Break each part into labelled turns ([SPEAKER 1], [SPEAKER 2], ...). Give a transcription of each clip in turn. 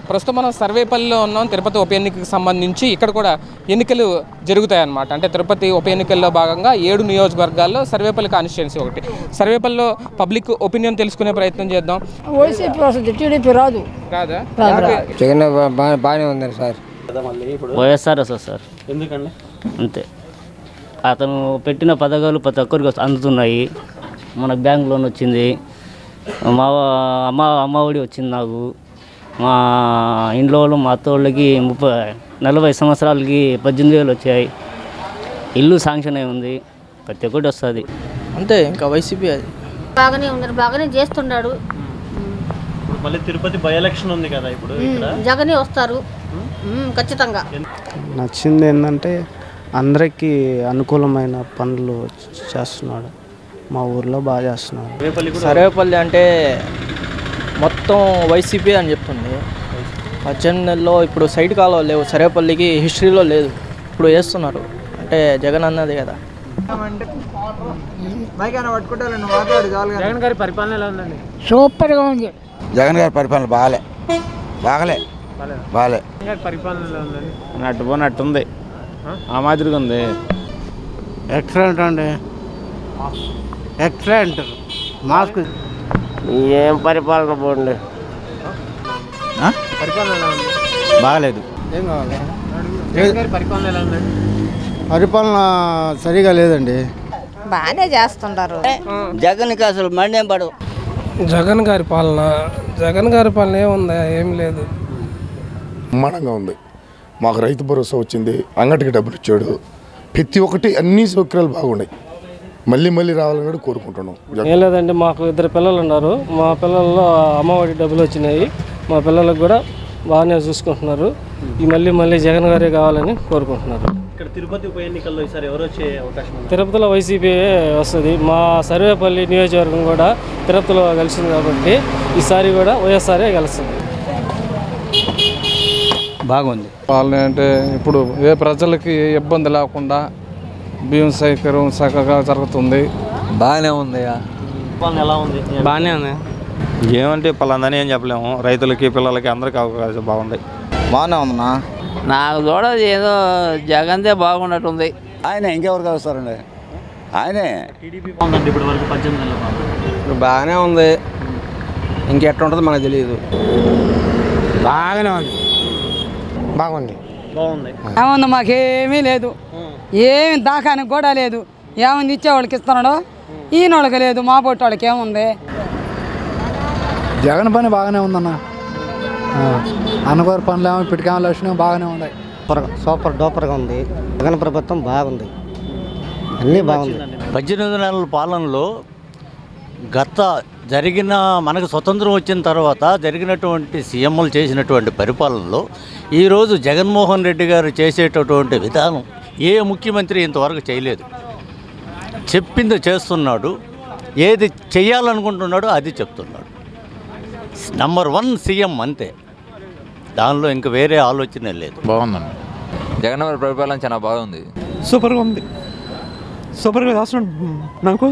[SPEAKER 1] ప్రస్తుతం మనం సర్వేపల్లిలో ఉన్నాం తిరుపతి ఉప ఎన్నికకు సంబంధించి ఇక్కడ కూడా ఎన్నికలు జరుగుతాయన్నమాట అంటే తిరుపతి ఉప ఎన్నికల్లో భాగంగా ఏడు నియోజకవర్గాల్లో సర్వేపల్లి కాన్స్టిట్యున్సీ ఒకటి సర్వేపల్లిలో పబ్లిక్ ఒపీనియన్ తెలుసుకునే ప్రయత్నం చేద్దాం
[SPEAKER 2] వైసీపీ వస్తుంది టీడీపీ రాదు
[SPEAKER 1] కాదా
[SPEAKER 3] జగన్ బా- బాగానే ఉందండి సార్
[SPEAKER 4] వైఎస్ఆర్ వస్తుంది సార్
[SPEAKER 5] ఎందుకండి
[SPEAKER 4] అంతే అతను పెట్టిన పథకాలు ప్రతి ఒక్కరికి వస్తు- అందుతున్నాయి మనకు బ్యాంక్ లోన్ వచ్చింది మా అమ్మ అమ్మ ఒడి వచ్చింది నాకు మా ఇంట్లో వాళ్ళు మా అత్త వాళ్ళకి ముప్పై నలభై సంవత్సరాలకి పద్దెనిమిది వేలు వచ్చాయి ఇల్లు శాంక్షన్ అయి ఉంది ప్రతి ఒక్కటి వస్తుంది
[SPEAKER 6] అంతే ఇంకా వైసీపీ అది
[SPEAKER 7] బాగానే ఉన్నారు బాగానే చేస్తున్నాడు
[SPEAKER 5] ఇప్పుడు మళ్ళీ తిరుపతి బై ఎలక్షన్ ఉంది కదా ఇప్పుడు ఇక్కడ
[SPEAKER 7] జగనే వస్తారు ఉమ్, ఖచ్చితంగా
[SPEAKER 8] నచ్చింది ఏంటంటే అందరికీ అనుకూలమైన పనులు చేస్తున్నాడు మా ఊర్లో బాగా చేస్తున్నాడు
[SPEAKER 5] రేపల్లి కూడా
[SPEAKER 6] సర్వేపల్లి అంటే మొత్తం వైసీపీ అని చెప్తుంది పద్దెనిమిది నెలలో ఇప్పుడు సైడ్ కాలువ లేవు సర్వేపల్లికి హిస్టరీలో లేదు ఇప్పుడు వేస్తున్నారు అంటే జగన్ అన్నది కదా
[SPEAKER 1] జగన్ గారి పరిపాలన ఎలా ఉందండి
[SPEAKER 2] సూపర్గా ఉంది
[SPEAKER 3] జగన్ గారి పరిపాలన బాగాలే బాగలే బాగాలే
[SPEAKER 1] జగన్ గారి పరిపాలన ఎలా ఉందండి
[SPEAKER 3] నట్టు పోనట్టుంది ఆ మాదిరిగా ఉంది
[SPEAKER 8] ఎక్సలెంట్ అండి ఎక్సలెంట్ మాస్క్
[SPEAKER 3] ఏం పరిపాలన పోండి
[SPEAKER 1] పరిపాలన ఎలా ఉంది
[SPEAKER 8] బాగలేదు ఏం కావాలి
[SPEAKER 1] జగన్ గారి పరిపాలన ఎలా ఉందండి
[SPEAKER 8] పరిపాలన సరిగా లేదండి
[SPEAKER 2] బాగానే చేస్తుంటారు
[SPEAKER 4] జగన్కి అసలు మండేం పడవు
[SPEAKER 9] జగన్ గారి పాలన జగన్ గారి పాలన ఏముందా ఏం లేదు
[SPEAKER 10] బ్రహ్మాండంగా ఉంది మాకు రైతు భరోసా వచ్చింది అంగటికి డబ్బులు ఇచ్చాడు ప్రతి ఒక్కటి అన్ని సౌకర్యాలు బాగున్నాయి మళ్ళీ మళ్ళీ రావాలని కూడా కోరుకుంటున్నాం
[SPEAKER 9] ఏం లేదండి మాకు ఇద్దరు పిల్లలు ఉన్నారు మా పిల్లల్లో అమ్మఒడి డబ్బులు వచ్చినాయి మా పిల్లలకు కూడా బాగానే చూసుకుంటున్నారు ఈ మళ్ళీ మళ్ళీ జగన్ గారే కావాలని కోరుకుంటున్నారు
[SPEAKER 5] ఇక్కడ తిరుపతి ఉప ఎన్నికల్లో ఈసారి ఎవరు వచ్చే అవకాశం ఉంది
[SPEAKER 9] తిరుపతిలో వైసీపీ వస్తుంది మా సర్వేపల్లి నియోజకవర్గం కూడా తిరుపతిలో కలిసింది కాబట్టి ఈసారి కూడా వైఎస్ఆర్ఏ గెలుస్తుంది
[SPEAKER 8] బాగుంది
[SPEAKER 9] పాలన అంటే ఇప్పుడు ఏ ప్రజలకి ఏ ఇబ్బంది లేకుండా బియ్యం సౌకర్యం చక్కగా జరుగుతుంది
[SPEAKER 3] బాగానే ఉంది
[SPEAKER 5] పరిపాలన ఎలా ఉంది
[SPEAKER 8] బాగానే ఉంది
[SPEAKER 3] ఏమంటే పలాందని ఏం చెప్పలేము రైతులకి పిల్లలకి అందరికీ అవకాశం బాగుంది
[SPEAKER 6] బాగానే ఉందన్నా
[SPEAKER 4] నాకు కూడా ఏదో జగన్దే బాగున్నట్టుంది
[SPEAKER 3] ఆయన ఇంకెవరికి వస్తారండి ఆయనే
[SPEAKER 5] టీడీపీ బాగుందండి ఇప్పటి వరకు పద్దెనిమిది నెలల పాలన.
[SPEAKER 6] బాగానే ఉంది ఇంకెట్లుంటుందో మనకు తెలియదు
[SPEAKER 8] బాగానే ఉంది బాగుంది
[SPEAKER 5] బాగుంది
[SPEAKER 2] ఏముంది మాకేమీ లేదు ఏమి దాకానికి కూడా లేదు ఏముంది ఇచ్చేవాళ్ళకి ఇస్తున్నాడు ఈయనోళ్ళకి లేదు మా పొట్టోళ్ళకి ఏముంది
[SPEAKER 8] జగన్ పని బాగానే ఉందన్న అన్నగారి పనులు ఏమో పిటికామ లక్షణం బాగానే ఉన్నాయి సూపర్ డూపర్గా ఉంది జగన్ ప్రభుత్వం బాగుంది అన్నీ బాగుంది
[SPEAKER 4] పద్దెనిమిది నెలల పాలనలో గత జరిగిన మనకు స్వతంత్రం వచ్చిన తర్వాత జరిగినటువంటి సీఎంలు చేసినటువంటి పరిపాలనలో ఈరోజు జగన్మోహన్ రెడ్డి గారు చేసేటటువంటి విధానం ఏ ముఖ్యమంత్రి ఇంతవరకు చేయలేదు చెప్పింది చేస్తున్నాడు ఏది చేయాలనుకుంటున్నాడో అది చెప్తున్నాడు నంబర్ వన్ సీఎం అంతే దానిలో ఇంక వేరే ఆలోచనే లేదు
[SPEAKER 3] బాగుందండి జగన్ గారి పరిపాలన చాలా బాగుంది
[SPEAKER 8] సూపర్గా ఉంది సూపర్గా రాస్తున్నాడు నాకు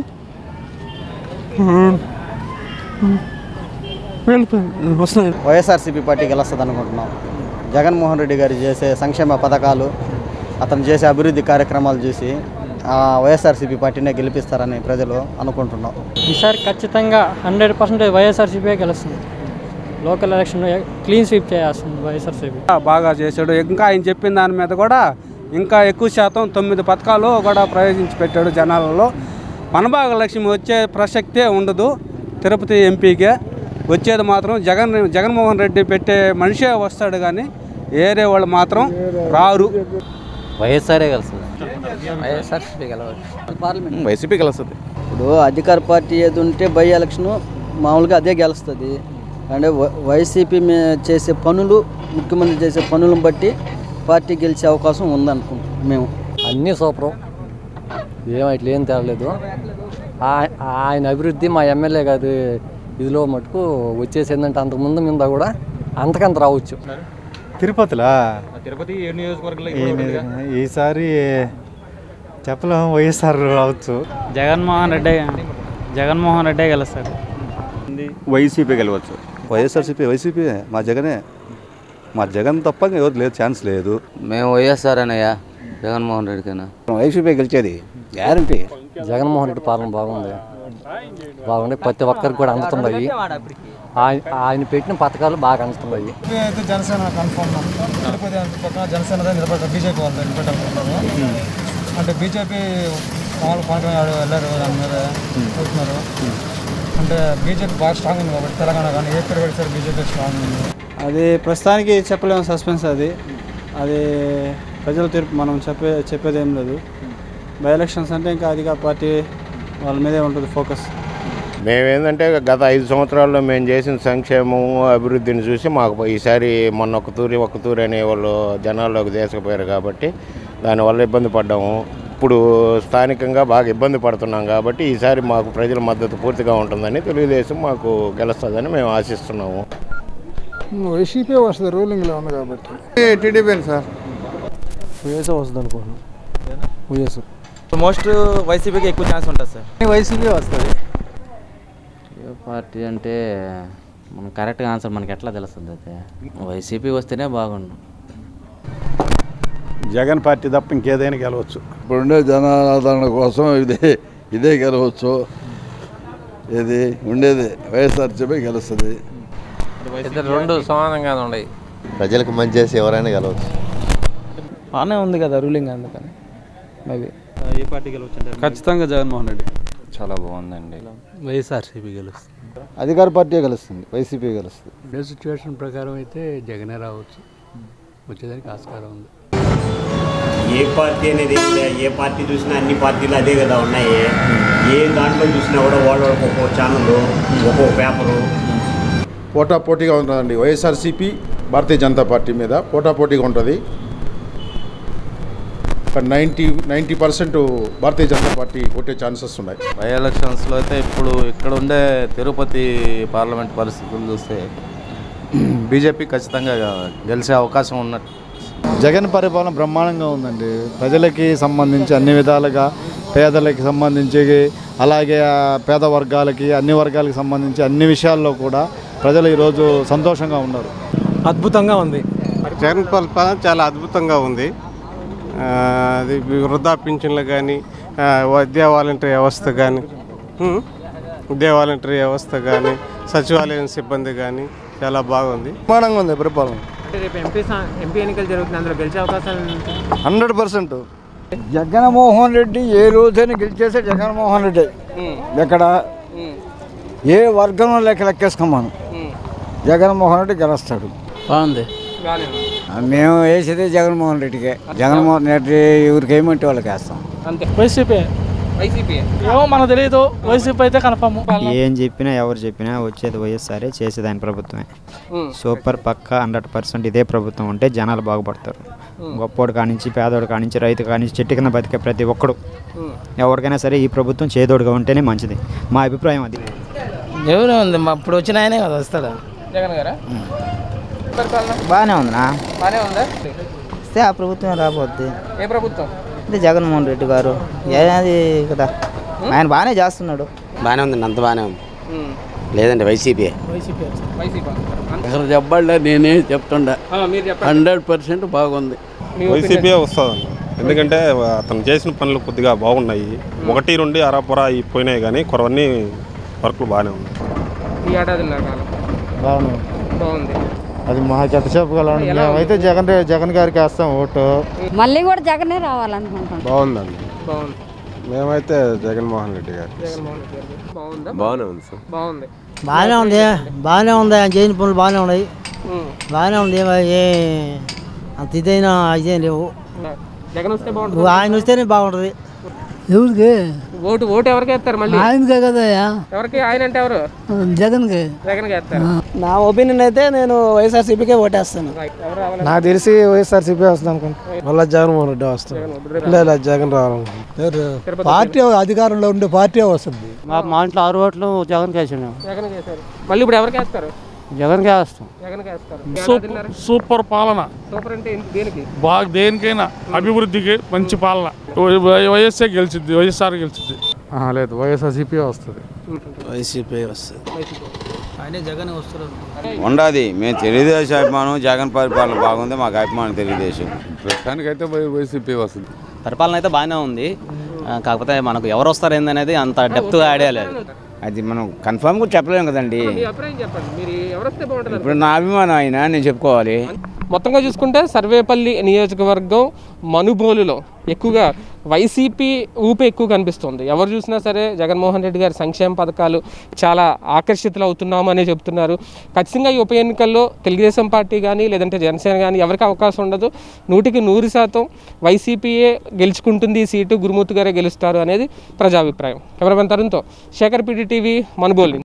[SPEAKER 8] వస్తున్నాయి
[SPEAKER 6] వైఎస్ఆర్సీపీ పార్టీ గెలుస్తుంది అనుకుంటున్నాం జగన్మోహన్ రెడ్డి గారు చేసే సంక్షేమ పథకాలు అతను చేసే అభివృద్ధి కార్యక్రమాలు చూసి ఆ వైఎస్ఆర్సీపీ పార్టీనే గెలిపిస్తారని ప్రజలు అనుకుంటున్నాం
[SPEAKER 9] ఈసారి ఖచ్చితంగా హండ్రెడ్ పర్సెంట్ వైఎస్ఆర్సీపీ గెలుస్తుంది లోకల్ ఎలక్షన్ క్లీన్ స్వీప్ చేయాల్సింది వైఎస్ఆర్సీపీ
[SPEAKER 8] బాగా చేశాడు ఇంకా ఆయన చెప్పిన దాని మీద కూడా ఇంకా ఎక్కువ శాతం తొమ్మిది పథకాలు కూడా ప్రయోగించి పెట్టాడు జనాలలో మనబాగ లక్ష్మి వచ్చే ప్రసక్తే ఉండదు తిరుపతి ఎంపీకే వచ్చేది మాత్రం జగన్ జగన్మోహన్ రెడ్డి పెట్టే మనిషే వస్తాడు కానీ వేరే వాళ్ళు మాత్రం రారు
[SPEAKER 4] వైఎస్ఆర్ఏ కలుస్తుంది
[SPEAKER 6] వైఎస్ఆర్సీపీ గెలవాలి
[SPEAKER 3] వైసీపీ కలుస్తుంది
[SPEAKER 6] ఇప్పుడు అధికార పార్టీ ఏది ఉంటే బై ఎలక్షన్ మామూలుగా అదే గెలుస్తుంది అంటే వై- వైసీపీ మే- చేసే పనులు ముఖ్యమంత్రి చేసే పనులను బట్టి పార్టీ గెలిచే అవకాశం ఉందనుకుంటాం మేము
[SPEAKER 9] అన్నీ సూపరం ఏం ఇట్లా ఏం తేలేదు ఆయన అభివృద్ధి మా ఎమ్మెల్యే కాదు ఇదిలో మటుకు వచ్చేసి ఏంటంటే అంతకుముందు మీద కూడా అంతకంత రావచ్చు
[SPEAKER 8] తిరుపతిలా
[SPEAKER 1] తిరుపతి ఏడు నియోజకవర్గాల్లో
[SPEAKER 8] ఈసారి చెప్పలేము వైఎస్ఆర్ రావచ్చు
[SPEAKER 9] జగన్మోహన్ రెడ్డి జగన్మోహన్ రెడ్డే గెలుస్తాడు
[SPEAKER 3] వైసీపీ గెలవచ్చు
[SPEAKER 8] వైఎస్ఆర్సీపీ వైసీపీ మా జగనే
[SPEAKER 11] మా జగన్ తప్ప ఎవరు లేదు ఛాన్స్ లేదు
[SPEAKER 12] మేము వైఎస్ఆర్ అనయ్య జగన్మోహన్ రెడ్డికైనా
[SPEAKER 11] వైసీపీ గెలిచేది గ్యారంటీ
[SPEAKER 9] జగన్మోహన్ రెడ్డి పాలన బాగుంది బాగుంది ప్రతి ఒక్కరికి కూడా అందుతున్నాయి ఆయన ఆయన పెట్టిన పథకాలు బాగా అందుతున్నాయి
[SPEAKER 13] అయితే జనసేన కన్ఫర్మ్ తిరుపతి పక్కన జనసేన నిలబడ్డారు బీజేపీ వాళ్ళు నిలబడ్డారు అంటే బీజేపీ మామూలు పవన్ కళ్యాణ్ గారు వెళ్ళారు దాని మీద చూస్తున్నారు అంటే బీజేపీ బాగా స్ట్రాంగ్ ఉంది కాబట్టి తెలంగాణ కానీ ఏ పేరు పెడితే బీజేపీ స్ట్రాంగ్ ఉంది
[SPEAKER 14] అది ప్రస్తుతానికి చెప్పలేము సస్పెన్స్ అది అది ప్రజల తీర్పు మనం చెప్పే చెప్పేది ఏం లేదు బై ఎలక్షన్స్ అంటే ఇంకా అధిక పార్టీ వాళ్ళ మీదే ఉంటుంది ఫోకస్
[SPEAKER 15] మేమేందంటే గత ఐదు సంవత్సరాల్లో మేము చేసిన సంక్షేమం అభివృద్ధిని చూసి మాకు ఈసారి మొన్న ఒక తూరి ఒక తూరి అనే వాళ్ళు జనాల్లోకి తీసుకుపోయారు కాబట్టి దానివల్ల ఇబ్బంది పడ్డాము ఇప్పుడు స్థానికంగా బాగా ఇబ్బంది పడుతున్నాం కాబట్టి ఈసారి మాకు ప్రజల మద్దతు పూర్తిగా ఉంటుందని తెలుగుదేశం మాకు గెలుస్తుందని మేము ఆశిస్తున్నాము
[SPEAKER 16] వైసీపీ వస్తుంది రూలింగ్లో ఉంది కాబట్టి
[SPEAKER 13] టీడీపీ సార్
[SPEAKER 16] వైఎస్ వస్తుంది అనుకోను వైఎస్
[SPEAKER 17] మోస్ట్ వైసీపీకి ఎక్కువ ఛాన్స్ ఉంటుంది సార్
[SPEAKER 14] వైసీపీ వస్తుంది
[SPEAKER 12] ఏ పార్టీ అంటే మనం కరెక్ట్గా ఆన్సర్ మనకి ఎట్లా తెలుస్తుంది అయితే వైసీపీ వస్తేనే బాగుండు
[SPEAKER 11] జగన్ పార్టీ తప్ప ఇంకేదైనా గెలవచ్చు
[SPEAKER 18] ఇప్పుడుండే జనాదరణ కోసం ఇదే ఇదే గెలవచ్చు ఇది ఉండేది వైఎస్ఆర్సీపీ గెలుస్తుంది
[SPEAKER 19] ఇద్దరు రెండు సమానంగానే ఉన్నాయి
[SPEAKER 20] ప్రజలకు మంచి చేసి ఎవరైనా గెలవచ్చు
[SPEAKER 14] బాగానే ఉంది కదా రూలింగ్ అందుకని మేబీ
[SPEAKER 5] ఏ పార్టీ గెలవచ్చు
[SPEAKER 14] ఖచ్చితంగా జగన్మోహన్ రెడ్డి
[SPEAKER 20] చాలా బాగుందండి
[SPEAKER 14] వైఎస్ఆర్సీపీ గెలుస్తుంది
[SPEAKER 18] అధికార పార్టీ గెలుస్తుంది వైసీపీ గెలుస్తుంది
[SPEAKER 21] ఇదే సిచ్యువేషన్ ప్రకారం అయితే జగనే రావచ్చు వచ్చేదానికి ఆస్కారం ఉంది
[SPEAKER 22] ఏ పార్టీ అనేది ఏం లే. ఏ పార్టీ చూసినా అన్ని పార్టీలు అదే కదా ఉన్నాయి ఏ దాంట్లో చూసినా కూడా వాళ్ళు ఒక్కొక్క ఛానల్ ఒక్కొక్క పేపరు
[SPEAKER 10] పోటా పోటీగా ఉంటుందండి వైఎస్ఆర్సీపీ భారతీయ జనతా పార్టీ మీద పోటా పోటీగా ఉంటుంది ఒక ninety ninety percent Bharatiya Janata party కొట్టే ఛాన్సెస్ ఉన్నాయి
[SPEAKER 20] బై ఎలక్షన్స్లో అయితే ఇప్పుడు ఇక్కడ ఉండే తిరుపతి పార్లమెంట్ పరిస్థితులు చూస్తే బీజేపీ ఖచ్చితంగా గెలిచే అవకాశం ఉన్నట్టు
[SPEAKER 23] జగన్ పరిపాలన బ్రహ్మాండంగా ఉందండి ప్రజలకి సంబంధించి అన్ని విధాలుగా పేదలకి సంబంధించి అలాగే ఆ పేద వర్గాలకి అన్ని వర్గాలకి సంబంధించి అన్ని విషయాల్లో కూడా ప్రజలు ఈరోజు సంతోషంగా ఉన్నారు
[SPEAKER 8] అద్భుతంగా ఉంది
[SPEAKER 24] జగన్ పరిపాలన చాలా అద్భుతంగా ఉంది ఆ, అది వృద్ధా పింఛన్లు కానీ విద్యా వాలంటరీ వ్యవస్థ కానీ ఉం, విద్యా వాలంటరీ వ్యవస్థ కానీ సచివాలయం సిబ్బంది కానీ చాలా బాగుంది
[SPEAKER 18] బ్రహ్మాండంగా ఉంది పరిపాలన
[SPEAKER 1] అంటే రేపు ఎంపీ ఎంపీ ఎన్నికలు జరుగుతుంది అందులో గెలిచే అవకాశాలు
[SPEAKER 18] హండ్రెడ్ పర్సెంట్
[SPEAKER 13] జగన్మోహన్ రెడ్డి ఏ రోజైనా గెలిచేసే జగన్మోహన్ రెడ్డి ఎక్కడ ఏ వర్గంలో లెక్క లెక్కేసుకోమను జగన్మోహన్ రెడ్డి గెలుస్తాడు
[SPEAKER 14] బాగుంది
[SPEAKER 13] మేము వేసేది జగన్మోహన్ రెడ్డికే జగన్మోహన్ రెడ్డి ఎవరికి ఏమంటే వాళ్ళకి వేస్తాం
[SPEAKER 1] అంతే
[SPEAKER 14] వైసీపీ
[SPEAKER 1] వైసీపీ
[SPEAKER 14] ఏమో మనకు తెలియదు వైసీపీ అయితే కన్ఫర్మ్
[SPEAKER 25] ఏం చెప్పినా ఎవరు చెప్పినా వచ్చేది వైఎస్ఆరే చేసేది ఆయన ప్రభుత్వమే సూపర్ పక్క హండ్రెడ్ పర్సెంట్ ఇదే ప్రభుత్వం ఉంటే జనాలు బాగుపడతారు గొప్పోడు కానించి పేదోడు కానించి రైతు కానించి చెట్టు కింద బతికే ప్రతి ఒక్కడు ఎవరికైనా సరే ఈ ప్రభుత్వం చేదోడుగా ఉంటేనే మంచిది మా అభిప్రాయం అది
[SPEAKER 17] ఎవరు ఉంది మా ఇప్పుడు వచ్చిన ఆయనే కదా వస్తాడా
[SPEAKER 1] జగన్ గారా పరిపాలన
[SPEAKER 17] బాగానే ఉందినా
[SPEAKER 1] బాగానే ఉందా
[SPEAKER 17] వస్తే ఆ ప్రభుత్వం రాబోద్ది
[SPEAKER 1] ఏ ప్రభుత్వం
[SPEAKER 17] అంటే జగన్మోహన్ రెడ్డి గారు ఏది కదా ఆయన బాగానే చేస్తున్నాడు
[SPEAKER 22] బాగానే ఉంది అంత బాగానే ఉంది లేదండి వైసీపీ
[SPEAKER 1] వైసీపీ వైసీపీ
[SPEAKER 21] అసలు చెప్పాలంటే నేనే చెప్తుండా
[SPEAKER 1] మీరు చెప్పండి
[SPEAKER 21] హండ్రెడ్ పర్సెంట్ బాగుంది
[SPEAKER 1] మీ
[SPEAKER 24] వైసీపీ వస్తుంది ఎందుకంటే అతను చేసిన పనులు కొద్దిగా బాగున్నాయి ఒకటి రెండు అరాపురా ఈ పోయినాయి కానీ కొరవన్నీ వర్క్లు బాగానే ఉన్నాయి
[SPEAKER 1] ఈ ఏడాదిన్నర కాలం
[SPEAKER 23] బాగుంది
[SPEAKER 1] బాగుంది
[SPEAKER 23] అది మా చెత్త చెప్పగలం
[SPEAKER 1] ఎలా ఉంది?
[SPEAKER 23] మేమైతే జగన్ జగన్ గారికి వేస్తాం ఓటు
[SPEAKER 26] మళ్ళీ కూడా జగనే రావాలనుకుంటున్నాం
[SPEAKER 24] బాగుందండి
[SPEAKER 1] బాగుంది
[SPEAKER 24] మేమైతే జగన్మోహన్ రెడ్డి గారు
[SPEAKER 1] జగన్మోహన్ రెడ్డి గారు బాగుందా
[SPEAKER 24] బాగానే ఉంది సార్
[SPEAKER 1] బాగుంది
[SPEAKER 17] బాగానే ఉంది బాగానే ఉంది ఆయన చేసిన పనులు బాగానే ఉన్నాయి
[SPEAKER 1] ఉం.
[SPEAKER 17] బాగానే ఉంది ఏ అంత ఇదైనా ఇదేం లేవు
[SPEAKER 1] జగన్ వస్తే బాగుంటుంది
[SPEAKER 17] ఆయన వస్తేనే బాగుంటుంది
[SPEAKER 26] ఎవరికి
[SPEAKER 1] ఓటు ఓటు ఎవరికి వేస్తారు మళ్ళీ
[SPEAKER 26] ఆయనకే కదయ్యా
[SPEAKER 1] ఎవరికి ఆయన అంటే ఎవరు
[SPEAKER 26] జగన్కి
[SPEAKER 1] జగన్ వేస్తారు
[SPEAKER 14] నా ఒపీనియన్ అయితే నేను వైఎస్ఆర్సీపీకే ఓటేస్తాను
[SPEAKER 1] ఎవరు రావాలి
[SPEAKER 14] నాకు తెలిసి వైఎస్ఆర్సీపీ వస్తుంది అనుకుంటా మళ్ళీ జగన్మోహన్ రెడ్డి వస్తాడు లేదు జగన్ రావాలనుకుంటున్నాను
[SPEAKER 13] పార్టీ అధికారంలో ఉండే పార్టీ వస్తుంది
[SPEAKER 14] మా మా ఇంట్లో ఆరు ఓట్లు జగన్కి వేసాను
[SPEAKER 1] జగన్ చేశారు మళ్ళీ ఇప్పుడు ఎవరికి వేస్తారు
[SPEAKER 14] జగన్కే వేస్తాం
[SPEAKER 1] జగన్ వేస్తారు
[SPEAKER 27] సూపర్ సూపర్ పాలన
[SPEAKER 1] సూపర్ అంటే ఏంటి- దేనికి
[SPEAKER 27] బాగా దేనికైనా అభివృద్ధికి మంచి పాలన వైఎస్ఆర్ గెలిచిద్ది వైఎస్ఆర్ గెలిచిద్ది
[SPEAKER 16] లేదు వైఎస్ఆర్సీపీ వస్తుంది
[SPEAKER 14] వైసీపీ వస్తుంది
[SPEAKER 13] ఆయనే జగన్ వస్తున్నారు
[SPEAKER 2] ఉండదు మేము తెలుగుదేశం అభిమానం జగన్ పరిపాలన బాగుంది మాకు అభిమానం తెలుగుదేశం
[SPEAKER 3] ప్రస్తుతానికైతే వైసీపీ వస్తుంది
[SPEAKER 4] పరిపాలన అయితే బాగానే ఉంది ఆ, కాకపోతే మనకు ఎవరు వస్తారు ఏందనేది అంత డెప్త్గా ఐడియా లేదు
[SPEAKER 6] అది మనం కన్ఫామ్గా చెప్పలేము కదండి
[SPEAKER 1] మీ అభిప్రాయం చెప్పండి మీరు ఎవరు వస్తే బాగుంటుంది
[SPEAKER 6] ఇప్పుడు నా అభిమానం ఆయన నేను చెప్పుకోవాలి
[SPEAKER 1] మొత్తంగా చూసుకుంటే సర్వేపల్లి నియోజకవర్గం మనుబోలులో ఎక్కువగా వైసీపీ ఊపి ఎక్కువ కనిపిస్తుంది ఎవరు చూసినా సరే జగన్మోహన్ రెడ్డి గారి సంక్షేమ పథకాలు చాలా ఆకర్షితులు అవుతున్నాము అని చెప్తున్నారు ఖచ్చితంగా ఈ ఉప ఎన్నికల్లో తెలుగుదేశం పార్టీ కానీ లేదంటే జనసేన కానీ ఎవరికి అవకాశం ఉండదు నూటికి నూరు శాతం వైసీపీయే గెలుచుకుంటుంది ఈ సీటు గురుమూర్తి గారే గెలుస్తారు అనేది ప్రజాభిప్రాయం కెమెరామెన్ తరుణ్తో శేఖర్ పీడి టీవీ మనుబోలు